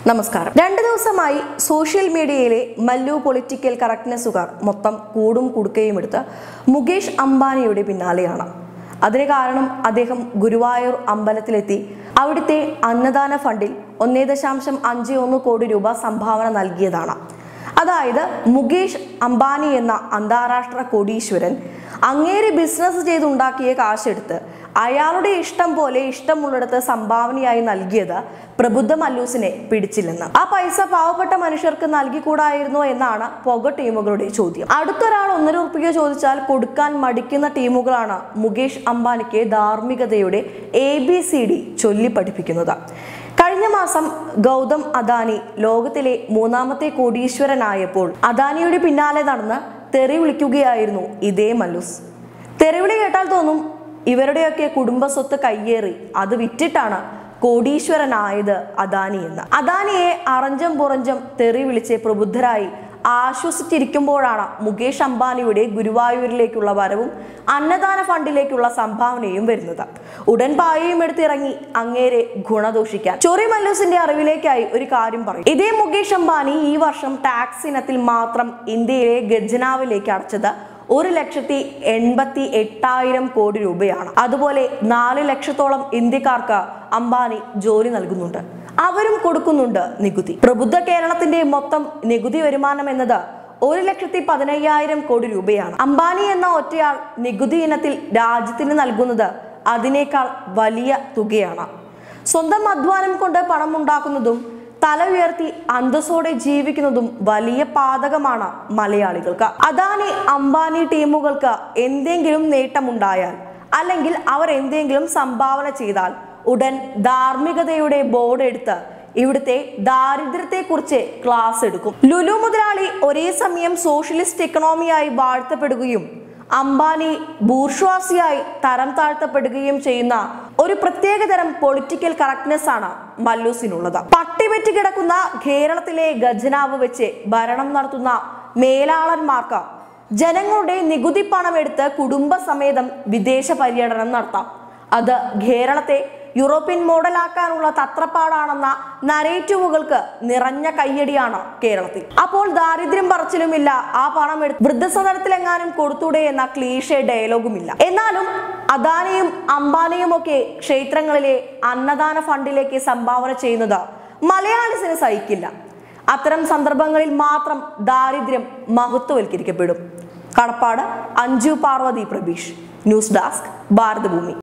നമസ്കാരം രണ്ട് ദിവസമായി സോഷ്യൽ മീഡിയയിലെ മല്ലു പൊളിറ്റിക്കൽ കറക്റ്റ്നെസ്സുകാർ മൊത്തം കൂടും കുടുക്കയും എടുത്ത് മുകേഷ് അംബാനിയുടെ പിന്നാലെയാണ് അതിന് കാരണം അദ്ദേഹം ഗുരുവായൂർ അമ്പലത്തിലെത്തി അവിടുത്തെ അന്നദാന ഫണ്ടിൽ ഒന്നേ ദശാംശം അഞ്ച് ഒന്ന് കോടി രൂപ സംഭാവന നൽകിയതാണ് അതായത് മുകേഷ് അംബാനി എന്ന അന്താരാഷ്ട്ര കോടീശ്വരൻ അങ്ങേര് ബിസിനസ് ചെയ്തുണ്ടാക്കിയ കാശെടുത്ത് അയാളുടെ ഇഷ്ടം പോലെ ഇഷ്ടമുള്ളിടത്ത് സംഭാവനയായി നൽകിയത് പ്രബുദ്ധ മല്ലൂസിനെ പിടിച്ചില്ലെന്ന് ആ പൈസ പാവപ്പെട്ട മനുഷ്യർക്ക് നൽകിക്കൂടായിരുന്നോ എന്നാണ് പുക ടീമുകളുടെ ചോദ്യം അടുത്തൊരാൾ ഒന്നര ഉറുപ്പിക ചോദിച്ചാൽ കൊടുക്കാൻ മടിക്കുന്ന ടീമുകളാണ് മുകേഷ് അംബാനിക്ക് ധാർമ്മികതയുടെ എ ബി സി ഡി ചൊല്ലി പഠിപ്പിക്കുന്നത് കഴിഞ്ഞ മാസം ഗൗതം അദാനി ലോകത്തിലെ മൂന്നാമത്തെ കോടീശ്വരനായപ്പോൾ അദാനിയുടെ പിന്നാലെ നടന്ന് തെറി വിളിക്കുകയായിരുന്നു ഇതേ മല്ലൂസ് തെറിവിളി കേട്ടാൽ തോന്നും ഇവരുടെയൊക്കെ കുടുംബ സ്വത്ത് കയ്യേറി അത് വിറ്റിട്ടാണ് കോടീശ്വരനായത് അദാനി എന്ന് അദാനിയെ അറഞ്ചം പുറഞ്ചം തെറി വിളിച്ച് പ്രബുദ്ധരായി ആശ്വസിച്ചിരിക്കുമ്പോഴാണ് മുകേഷ് അംബാനിയുടെ ഗുരുവായൂരിലേക്കുള്ള വരവും അന്നദാന ഫണ്ടിലേക്കുള്ള സംഭാവനയും വരുന്നത് ഉടൻ പായയും എടുത്തിറങ്ങി അങ്ങേരെ ഗുണദോഷിക്കാൻ ചൊറി മല്ലൂസിന്റെ അറിവിലേക്കായി ഒരു കാര്യം പറയും ഇതേ മുകേഷ് അംബാനി ഈ വർഷം ടാക്സ് ഇനത്തിൽ മാത്രം ഇന്ത്യയിലെ ഖജനാവിലേക്ക് അടച്ചത് ഒരു ലക്ഷത്തി എൺപത്തി എട്ടായിരം കോടി രൂപയാണ് അതുപോലെ നാല് ലക്ഷത്തോളം ഇന്ത്യക്കാർക്ക് അംബാനി ജോലി നൽകുന്നുണ്ട് അവരും കൊടുക്കുന്നുണ്ട് നികുതി പ്രബുദ്ധ കേരളത്തിന്റെ മൊത്തം നികുതി വരുമാനം എന്നത് ഒരു ലക്ഷത്തി പതിനയ്യായിരം കോടി രൂപയാണ് അംബാനി എന്ന ഒറ്റയാൾ നികുതി ഇനത്തിൽ രാജ്യത്തിന് നൽകുന്നത് അതിനേക്കാൾ വലിയ തുകയാണ് സ്വന്തം അധ്വാനം കൊണ്ട് പണം ഉണ്ടാക്കുന്നതും തല ഉയർത്തി അന്തസ്സോടെ ജീവിക്കുന്നതും വലിയ പാതകമാണ് മലയാളികൾക്ക് അദാനി അംബാനി ടീമുകൾക്ക് എന്തെങ്കിലും നേട്ടമുണ്ടായാൽ അല്ലെങ്കിൽ അവർ എന്തെങ്കിലും സംഭാവന ചെയ്താൽ ഉടൻ ധാർമ്മികതയുടെ ബോർഡ് എടുത്ത് ഇവിടുത്തെ ദാരിദ്ര്യത്തെക്കുറിച്ച് ക്ലാസ് എടുക്കും ലുലു മുതലാളി ഒരേ സമയം സോഷ്യലിസ്റ്റ് എക്കണോമിയായി വാഴ്ത്തപ്പെടുകയും അംബാനി ബൂർഷ്വാസിയായി തരം താഴ്ത്തപ്പെടുകയും ചെയ്യുന്ന ഒരു പ്രത്യേകതരം പൊളിറ്റിക്കൽ കറക്റ്റ്നെസ് ആണ് മല്ലൂസിനുള്ളത് പട്ടിപറ്റി കിടക്കുന്ന കേരളത്തിലെ ഖജനാവ് വെച്ച് ഭരണം നടത്തുന്ന മേലാളന്മാർക്ക് ജനങ്ങളുടെ നികുതി പണം എടുത്ത് കുടുംബസമേതം വിദേശ പര്യടനം നടത്താം അത് കേരളത്തെ യൂറോപ്യൻ മോഡലാക്കാനുള്ള തത്രപ്പാടാണെന്ന നരേറ്റീവുകൾക്ക് നിറഞ്ഞ കയ്യടിയാണ് കേരളത്തിൽ അപ്പോൾ ദാരിദ്ര്യം പറച്ചിലുമില്ല ആ പണം എടുത്ത് വൃദ്ധസദനത്തിലെങ്ങാനും കൊടുത്തൂടെ എന്ന ക്ലീഷേ ഡയലോഗുമില്ല എന്നാലും അദാനിയും അംബാനിയും ഒക്കെ ക്ഷേത്രങ്ങളിലെ അന്നദാന ഫണ്ടിലേക്ക് സംഭാവന ചെയ്യുന്നത് മലയാളിസിന് സഹിക്കില്ല അത്തരം സന്ദർഭങ്ങളിൽ മാത്രം ദാരിദ്ര്യം മഹത്വവൽക്കരിക്കപ്പെടും കടപ്പാട് അഞ്ജു പാർവതി പ്രബീഷ് ന്യൂസ് ഡെസ്ക് ഭാരതഭൂമി